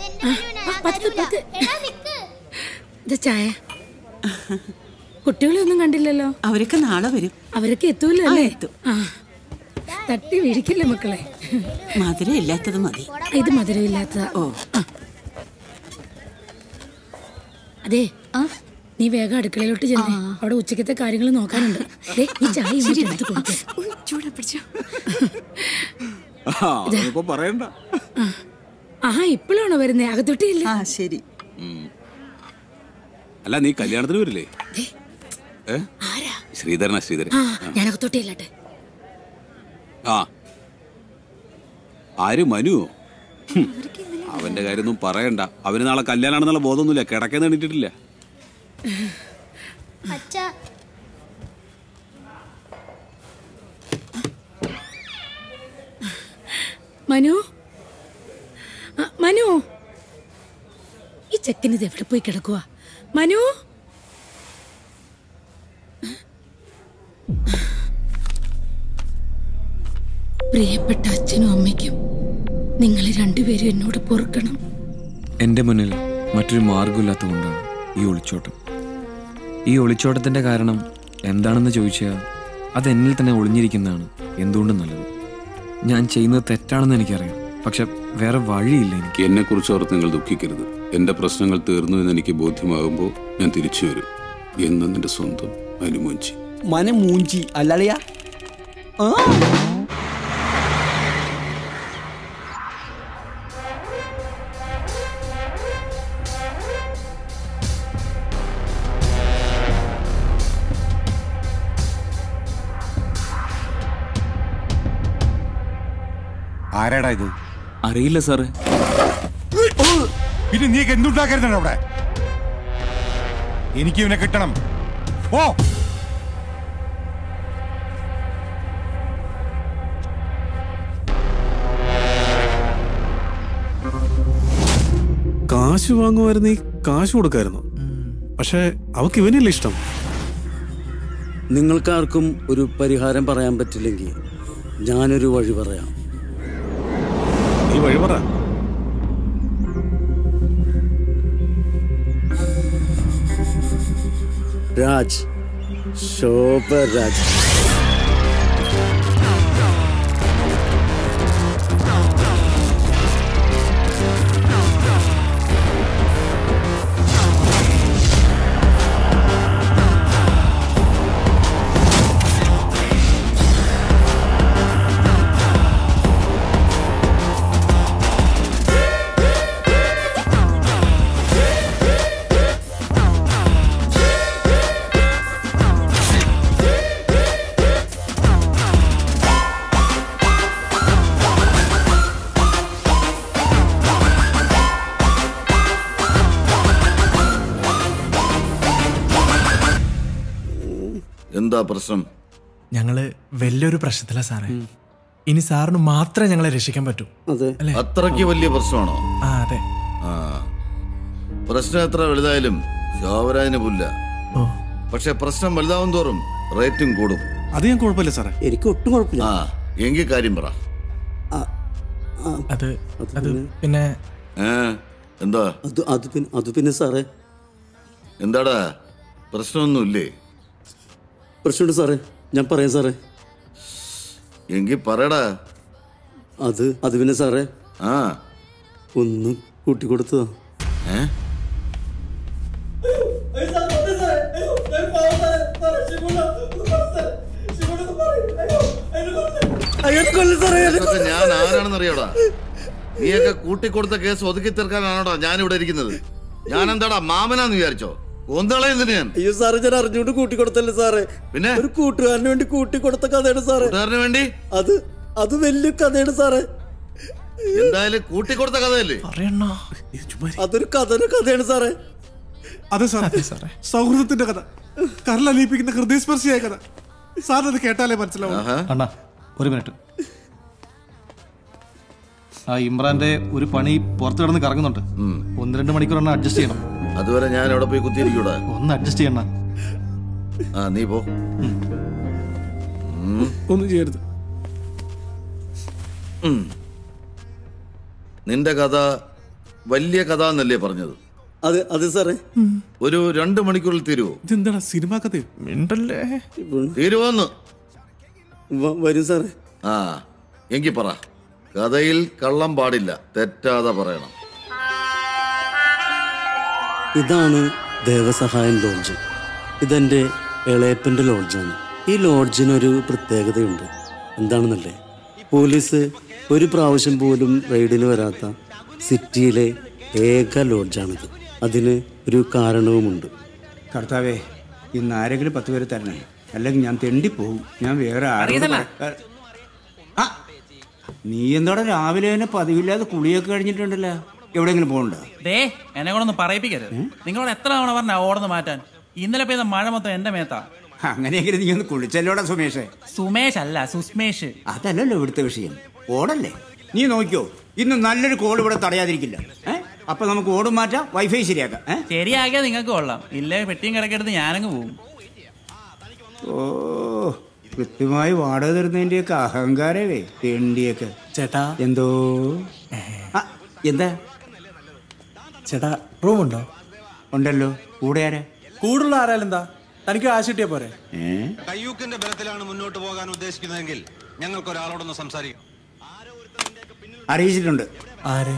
പത്ത് പത്ത് ഇത് ചായ കുട്ടികളെ ഒന്നും കണ്ടില്ലല്ലോ അവരൊക്കെ നാളെ വരും അവരൊക്കെ എത്തൂല്ലോ അല്ലേ ആ തട്ടി വീഴിക്കില്ലേ മക്കളെ മധുരം ഇല്ലാത്തത് മതി ഇത് മധുരമില്ലാത്തതാ ഓ അതെ ആ നീ വേഗം അടുക്കളയിലോട്ട് ചെന്നേ അവിടെ ഉച്ചക്കത്തെ കാര്യങ്ങൾ നോക്കാനുണ്ട് ദേ, ഈ ചായ ഇങ്ങോട്ട് എടുത്ത് കൊടുക്ക്. ചൂടെ പിടിച്ചോ ഇപ്പൊ പറയണ്ട ആഹാ ഇപ്പോഴാണോ വരുന്നേ അകത്തൊട്ടിയില്ല ആ ശരി അല്ല നീ കല്യാണത്തിന് വരില്ലേ ഏ ആരാ ശ്രീധരനാ ശ്രീധരൻ ആ ഞാൻ അകത്തൊട്ടിയില്ലട്ടെ ആ ആര് മനുവോ ഹും. അവന്റെ കാര്യമൊന്നും പറയണ്ട അവന് നാളെ കല്യാണാണെന്നുള്ള ബോധമൊന്നുമില്ല കിടക്കേന്ന് എണീറ്റിട്ടില്ല അച്ഛാ മനു ആ, മനു ഈ ചെക്കൻ ഇത് എവിടെ പോയി കിടക്കുക മനു പ്രിയപ്പെട്ട അച്ഛനും അമ്മയ്ക്കും നിങ്ങൾ രണ്ടുപേരും എന്നോട് പൊറുക്കണം എൻ്റെ മുന്നിൽ മറ്റൊരു മാർഗമില്ലാത്തതുകൊണ്ടാണ് ഈ ഒളിച്ചോട്ടം ഈ ഒളിച്ചോട്ടത്തിൻ്റെ കാരണം എന്താണെന്ന് ചോദിച്ചാൽ അത് എന്നിൽ തന്നെ ഒളിഞ്ഞിരിക്കുന്നതാണ് എന്തുകൊണ്ടും നല്ലത് ഞാൻ ചെയ്യുന്നത് തെറ്റാണെന്ന് എനിക്കറിയാം പക്ഷെ വേറെ വഴിയില്ല എനിക്ക് എന്നെ കുറിച്ച് ഓർത്ത് നിങ്ങൾ ദുഃഖിക്കരുത് എന്റെ പ്രശ്നങ്ങൾ തീർന്നു എന്ന് എനിക്ക് ബോധ്യമാകുമ്പോൾ ഞാൻ തിരിച്ചു വരും എന്ന് നിന്റെ സ്വന്തം അനുമോഞ്ചി മന മൂഞ്ചി അല്ലളിയാ ആ ആരാടാ ഇത് അറിയില്ല സാറേ പിന്നെ നീ എന്തുണ്ടാക്കരുതാണ് അവിടെ എനിക്ക് ഇവനെ കിട്ടണം ഓ കാശ് വാങ്ങുമായിരുന്നു ഈ കാശ് കൊടുക്കായിരുന്നു പക്ഷെ അവക്ക് ഇവനില്ല ഇഷ്ടം നിങ്ങൾക്കാർക്കും ഒരു പരിഹാരം പറയാൻ പറ്റില്ലെങ്കിൽ ഞാനൊരു വഴി പറയാം നീ വഴി പറ രാജ് ശോഭ രാജ് എന്താ പ്രശ്നം ഞങ്ങള് വലിയൊരു പ്രശ്നത്തിലാ സാറേ ഇനി സാറിന് മാത്രമേ ഞങ്ങളെ രക്ഷിക്കാൻ പറ്റൂ അതെ അല്ലേ അത്രയ്ക്ക് വലിയ പ്രശ്നമാണോ ആ അതെ ആ പ്രശ്നം എത്ര വലുതായാലും ശോഭരാജിന് പുല്ല ഓ പക്ഷെ പ്രശ്നം വലുതാവും തോറും റേറ്റും കൂടും അത് ഞാൻ കുഴപ്പമില്ല സാറേ എനിക്ക് ഒട്ടും കുഴപ്പമില്ല ആ എങ്കിൽ കാര്യം പറ അത് അത് പിന്നെ ഏ എന്താ അത് അത് പിന്നെ അത് പിന്നെ സാറേ എന്താടാ പ്രശ്നമൊന്നുമില്ലേ പ്രശ്നമുണ്ട് സാറേ ഞാൻ പറയാം സാറേ എങ്കിൽ പറയടാ അത് അത് പിന്നെ സാറേ ആ ഒന്ന് കൂട്ടിക്കൊടുത്തതാ ഏ ഇതൊക്കെ ഞാൻ ആരാണെന്നറിയോടാ നീയൊക്കെ കൂട്ടിക്കൊടുത്ത കേസ് ഒതുക്കി തീർക്കാനാണോടാ ഞാൻ ഇവിടെ ഇരിക്കുന്നത് ഞാൻ എന്താടാ മാമനാന്ന് വിചാരിച്ചോ കൊന്തളയുന്നതിന് ഞാൻ അയ്യോ സാറേ ഞാൻ അറിഞ്ഞുകൊണ്ട് കൂട്ടിക്കൊടുത്തല്ലേ സാറേ പിന്നെ ഒരു കൂട്ടുകാരന് വേണ്ടി കൂട്ടിക്കൊടുത്ത കഥയാണ് സാറേ കൂട്ടുകാരന് വേണ്ടി അത് അത് വലിയ കഥയാണ് സാറേ എന്തായാലും കൂട്ടിക്കൊടുത്ത കഥയല്ലേ പറയണ്ണ അതൊരു കഥന കഥയാണ് സാറേ അതെ സാറേ സൗഹൃദത്തിന്റെ കഥ കരലലിയിപ്പിക്കുന്ന ഹൃദയസ്പർശിയായ കഥ സാർ അത് കേട്ടാലേ മനസ്സിലാവും ആഹാ അണ്ണാ ഒരു മിനിറ്റ് ആ ഇമ്രാന്റെ ഒരു പണി പുറത്ത് കിടന്ന് കറങ്ങുന്നുണ്ട് ഒന്ന് രണ്ട് മണിക്കൂർ എണ്ണ അഡ്ജസ്റ്റ് ചെയ്യണം അതുവരെ ഞാൻ എവിടെ പോയി കുത്തിയിരിക്കൂടാ ഒന്ന് അഡ്ജസ്റ്റ് ചെയ്യണ ആ നീ പോ ഒന്നും ചെയ്യരുത് ഉം. നിന്റെ കഥ വലിയ കഥ എന്നല്ലേ പറഞ്ഞത് അത് അത് സാറേ ഒരു രണ്ട് മണിക്കൂറിൽ തീരുവോ ഇതെന്താടാ സിനിമാ കഥ മിണ്ടല്ലേ തീരുവോന്ന് വ- വരും സാറേ ആ എങ്കി പറ കഥയിൽ കള്ളം പാടില്ല തെറ്റാതെ പറയണം ഇതാണ് ദേവസഹായം ലോഡ്ജ് ഇതെന്റെ ഇളയപ്പന്റെ ലോഡ്ജാണ് ഈ ലോഡ്ജിനൊരു പ്രത്യേകതയുണ്ട് എന്താണെന്നല്ലേ പോലീസ് ഒരു പ്രാവശ്യം പോലും റെയ്ഡിന് വരാത്ത സിറ്റിയിലെ ഏക ലോഡ്ജാണിത് അതിന് ഒരു കാരണവുമുണ്ട് കർത്താവേ ഇന്ന് ആരെങ്കിലും പത്ത് പേര് തരണേ അല്ലെങ്കിൽ ഞാൻ തെണ്ടിപ്പോവും ഞാൻ വേറെ ആരോടും പറ- ആ, നീ എന്തോടെ രാവിലെ തന്നെ പതിവില്ലാതെ കുളിയൊക്കെ കഴിഞ്ഞിട്ടുണ്ടല്ലോ എവിടെയെങ്കിലും പോകണ്ട ദേ എന്നെ കൊണ്ടൊന്ന് പറയിപ്പിക്കരുത് നിങ്ങളോട് എത്ര തവണ പറഞ്ഞ ഓടന്ന് മാറ്റാൻ ഇന്നലെ പെയ്ത മഴ മൊത്തം എന്റെ മേത്താ അങ്ങനെയെങ്കിലും നീ ഒന്ന് കുളിച്ചല്ലോടാ സുമേഷേ സുമേഷ് അല്ല സുസ്മേഷ് അതല്ലല്ലോ ഇവിടുത്തെ വിഷയം ഓടല്ലേ നീ നോക്കിയോ ഇന്ന് നല്ലൊരു കോൾ ഇവിടെ തടയാതിരിക്കില്ല ഏ അപ്പൊ നമുക്ക് ഓടും മാറ്റാം വൈഫൈ ശരിയാക്കാം ഏ ശരിയാക്കിയാ നിങ്ങൾക്ക് കൊള്ളാം ഇല്ലേ പെട്ടിയും കിടക്കെടുത്ത് ഞാനങ്ങ് പോവും ഓ കൃത്യമായി വാടക തരുന്നതിന്റെയൊക്കെ അഹങ്കാരമേ തെണ്ടിയൊക്കെ ചേട്ടാ എന്തോ ആ, എന്താ ചേട്ടാ റൂമുണ്ടോ ഉണ്ടല്ലോ കൂടെ ആരാ കൂടുള്ള ആരാലെന്താ തനിക്ക് ആശ കിട്ടിയാ പോരെ ഏ കയ്യൂക്കിന്റെ ബലത്തിലാണ് മുന്നോട്ട് പോകാൻ ഉദ്ദേശിക്കുന്നതെങ്കിൽ ഞങ്ങൾക്ക് ഒരാളോടൊന്ന് സംസാരിക്കാം അറിയിച്ചിട്ടുണ്ട് ആരെ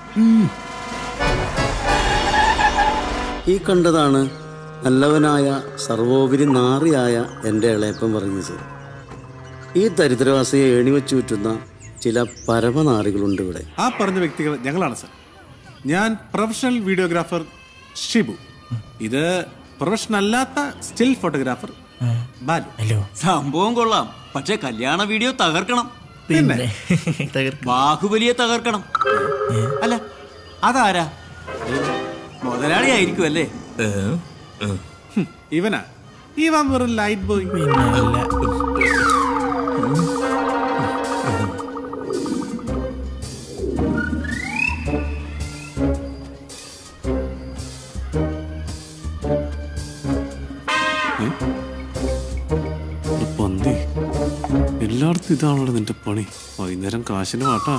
ഈ കണ്ടതാണ് നല്ലവനായ സർവോപരി നാറിയായ എൻ്റെ ഇളയപ്പൻ പറഞ്ഞത് ഈ ദരിദ്രവാസിയെ ഏണിവെച്ചു ചുറ്റുന്ന ചില പരമനാറികളുണ്ട് ഇവിടെ ആ പറഞ്ഞ വ്യക്തികൾ ഞങ്ങളാണ് സർ ഞാൻ പ്രൊഫഷണൽ വീഡിയോഗ്രാഫർ ഷിബു ഇത് പ്രൊഫഷണൽ അല്ലാത്ത സ്റ്റിൽ ഫോട്ടോഗ്രാഫർ ബാലു ഹലോ സംഭവം കൊള്ളാം പക്ഷെ കല്യാണ വീഡിയോ തകർക്കണം പിന്നെ ബാഹുബലിയെ തകർക്കണം അല്ല അതാരാ മുതലാളി ആയിരിക്കും അല്ലേ ഹും, ഇവനാ ഇവൻ വെറും ലൈറ്റ് ബോയ് പന്തി എല്ലായിടത്തും ഇതാണല്ലോ നിന്റെ പണി വൈകുന്നേരം കാശിന് വാട്ടാ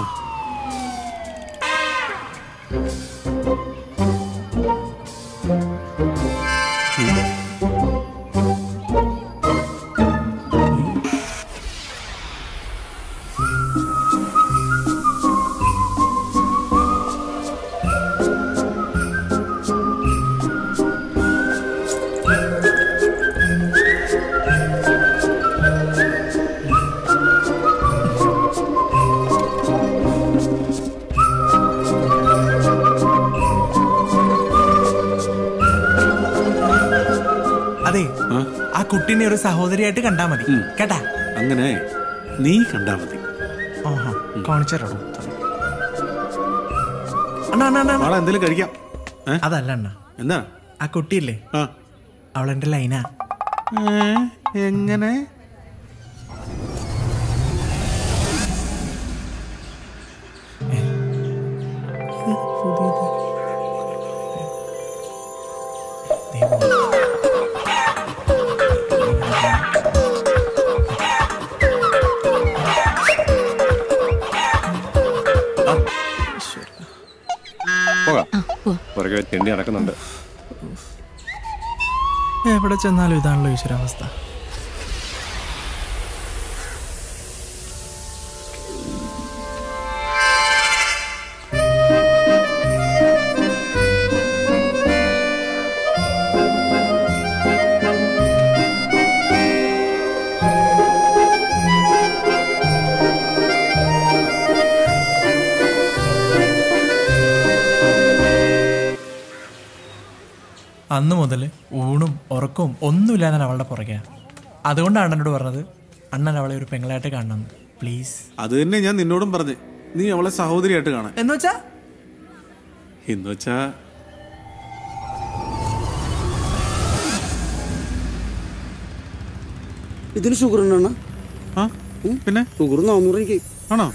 അതെ ആ കുട്ടീനെ ഒരു സഹോദരിയായിട്ട് കണ്ടാ മതി കേട്ടാ അങ്ങനെ നീ കണ്ടാ മതി ആഹാ കാണിച്ചോ അണ്ണാ അണ്ണാ അണ്ണാ നാളെ എന്തെങ്കിലും കഴിക്കാം അതല്ല അണ്ണ എന്താ ആ കുട്ടിയില്ലേ അവളെന്റെ ലൈനാ എങ്ങനെ പോകാം പുറകെ തെണ്ടി നടക്കുന്നുണ്ട് എവിടെ ചെന്നാലും ഇതാണല്ലോ ഈശ്വരാവസ്ഥ അന്ന് മുതൽ ഊണും ഉറക്കവും ഒന്നുമില്ല ഞാൻ അവളുടെ പുറകെ അതുകൊണ്ടാണ് എന്നോട് പറഞ്ഞത് അണ്ണൻ അവളെ ഒരു പെങ്ങളായിട്ട് കാണണം പ്ലീസ് അത് തന്നെ ഞാൻ നിന്നോടും പറഞ്ഞു നീ അവളെ സഹോദരിയായിട്ട് കാണാൻ എന്ന് വെച്ചാ എന്ന് വെച്ചാ ഇതിന് ഷുഗർ ഉണ്ടോ പിന്നെ ഷുഗർ നാന്നൂറ് എനിക്ക് ആണോ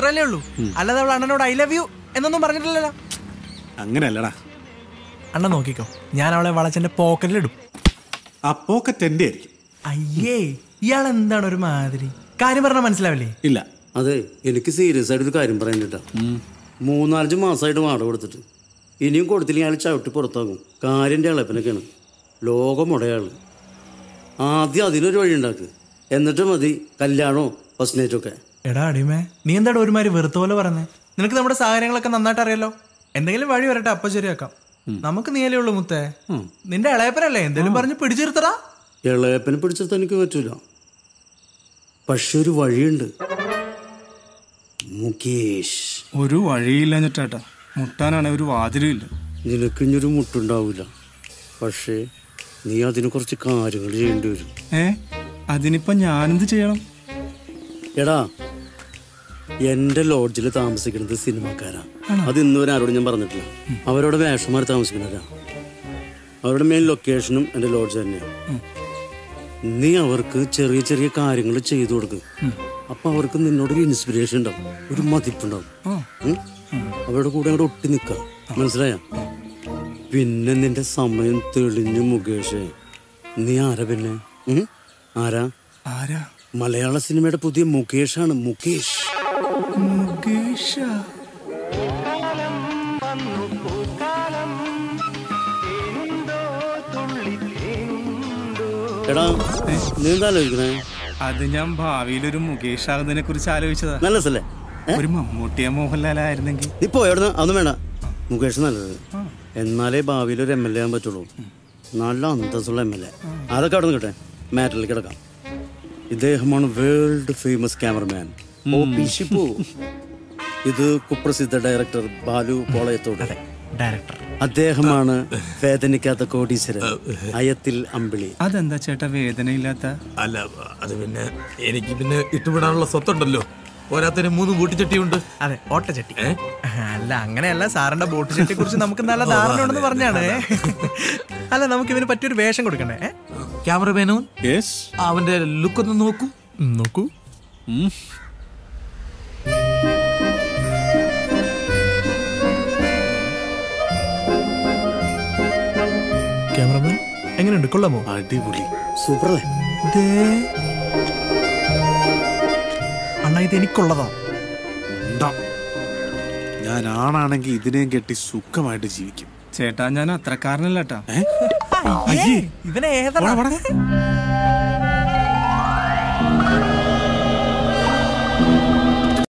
അത്രയല്ലേ ഉള്ളൂ അല്ലാതെ അവൾ അണ്ണനോട് ഐ ലവ് യു എന്നൊന്നും പറഞ്ഞിട്ടില്ലല്ലോ അങ്ങനെയല്ലടാ അണ്ണൻ നോക്കിക്കോ ഞാൻ അവളെ വളച്ചെന്റെ പോക്കറ്റിലിടും ആ പോക്കറ്റ് എന്റെ ആയിരിക്കും അയ്യേ ഇയാൾ എന്താണ് ഒരു മാതിരി കാര്യം പറഞ്ഞാൽ മനസ്സിലാവില്ലേ ഇല്ല അതെ എനിക്ക് സീരിയസ് ആയിട്ട് ഒരു കാര്യം പറയാനിട്ടാ മൂന്നാലഞ്ച് മാസമായിട്ട് വാടക കൊടുത്തിട്ട് ഇനിയും കൊടുത്തില്ലെങ്കിൽ അയാൾ ചവിട്ടി പുറത്താകും കാര്യൻ്റെ ഇളപ്പനൊക്കെയാണ് ലോകം ഉടയാള് ആദ്യം അതിനൊരു വഴി ഉണ്ടാക്ക് എന്നിട്ട് മതി കല്യാണമോ ഫസ്റ്റ് നൈറ്റും ഒക്കെ എടാ അടിമേ നീ എന്താടാ ഒരുമാതിരി വെറുത്ത പോലെ പറഞ്ഞേ നിനക്ക് നമ്മുടെ സാഹചര്യങ്ങളൊക്കെ നന്നായിട്ട് അറിയാലോ എന്തെങ്കിലും വഴി വരട്ടെ അപ്പൊ ശരിയാക്കാം നമുക്ക് നീയല്ലേ ഉള്ളൂ മുത്തേ നിന്റെ ഇളയപ്പനല്ലേ എന്തെങ്കിലും പറഞ്ഞ് പിടിച്ചിരുത്തടാ ഇളയപ്പനെ പിടിച്ചിട്ട് എനിക്ക് പറ്റൂല പക്ഷെ ഒരു വഴിയുണ്ട് മുകേഷ് ഒരു വഴിയില്ല ചേട്ടാ മുട്ടാനാണ് ഒരു വാതിലും ഇല്ല നിനക്കിഞ്ഞൊരു മുട്ടുണ്ടാവില്ല പക്ഷേ നീ അതിന് കുറച്ച് കാര്യങ്ങൾ ചെയ്യേണ്ടി വരും ഏ അതിനിപ്പോ ഞാനെന്ത് ചെയ്യണം എടാ എന്റെ ലോഡ്ജിൽ താമസിക്കുന്നത് സിനിമക്കാരാ ആണോ? അത് ഇന്ന് വരെ ആരോടും ഞാൻ പറഞ്ഞിട്ടില്ല അവരോട് വേഷന്മാർ താമസിക്കുന്നവരാ അവരുടെ മെയിൻ ലൊക്കേഷനും എന്റെ ലോഡ്ജ് തന്നെയാണ് നീ അവർക്ക് ചെറിയ ചെറിയ കാര്യങ്ങൾ ചെയ്തു കൊടുക്കും അപ്പൊ അവർക്ക് നിന്നോടൊരു ഇൻസ്പിറേഷൻ ഉണ്ടാവും ഒരു മതിപ്പുണ്ടാവും ഉം? അവരുടെ കൂടെ അങ്ങോട്ട് ഒട്ടി നിക്ക മനസ്സിലായ പിന്നെ നിന്റെ സമയം തെളിഞ്ഞു മുകേഷേ നീ ആരാ പിന്നെ ഉം? ആരാ ആരാ മലയാള സിനിമയുടെ പുതിയ മുകേഷാണ് മുകേഷ് മുകേഷ എടാ നീ എന്താ ആലോചിക്കണേ അത് ഞാൻ ഭാവിയിൽ ഒരു മുകേഷ് ആകുന്നതിനെ കുറിച്ച് ആലോചിച്ചതാ നല്ല രസല്ലേ ഒരു മമ്മൂട്ടിയ മോഹൻലാലായിരുന്നെങ്കിൽ നീ പോയവിടുന്ന് അതൊന്നും വേണ്ട മുകേഷ് നല്ലത് എന്നാലേ ഭാവിയിൽ ഒരു എം എൽ എ ആകാൻ പറ്റുള്ളൂ നല്ല അന്തസ്സുള്ള എം എൽ എ അതൊക്കെ അവിടെ നിൽക്കട്ടെ മാറ്ററിലേക്ക് കിടക്കാം ഇദ്ദേഹമാണ് world famous cameraman O P ഷിപ്പു ഇത് കുപ്രസിദ്ധ ഡയറക്ടർ ബാലു കോളയത്തോട് ഡയറക്ടർ അദ്ദേഹമാണ് വേദനിക്കാത്ത കോടീശ്വരൻ അയത്തിൽ അമ്പിളി അതെന്താ ചേട്ടാ വേദനയില്ലാത്ത അല്ല അത് പിന്നെ എനിക്ക് പിന്നെ ഇട്ടുവിടാനുള്ള സ്വത്തുണ്ടല്ലോ പോരാത്തതിന് മൂന്ന് കൂട്ടിച്ചട്ടിയുണ്ട് അതെ ഓട്ടച്ചട്ടി അല്ല അങ്ങനെയല്ല സാറിന്റെ ബോട്ട് ചട്ടിയെ കുറിച്ച് നമുക്ക് നല്ല ധാരണ ഉണ്ടെന്ന് പറഞ്ഞാണ് അല്ല നമുക്ക് ഇവന് പറ്റിയൊരു വേഷം കൊടുക്കണ്ടേ ഏ? ക്യാമറമാനോ അവന്റെ ലുക്ക് ഒന്ന് നോക്കൂ ഉം, നോക്കൂ ക്യാമറമാൻ എങ്ങനെയുണ്ട് കൊള്ളാമോ അടിപൊളി സൂപ്പറല്ലേ അണ്ണാ ഇത് എനിക്കുള്ളതാ ഉണ്ടാ. ഞാൻ ആണാണെങ്കിൽ ഇതിനെയും കെട്ടി സുഖമായിട്ട് ജീവിക്കും ചേട്ടാ ഞാൻ അത്രക്കാരനല്ലേട്ടാ അയ്യേ, ഇവനെ ഏതാ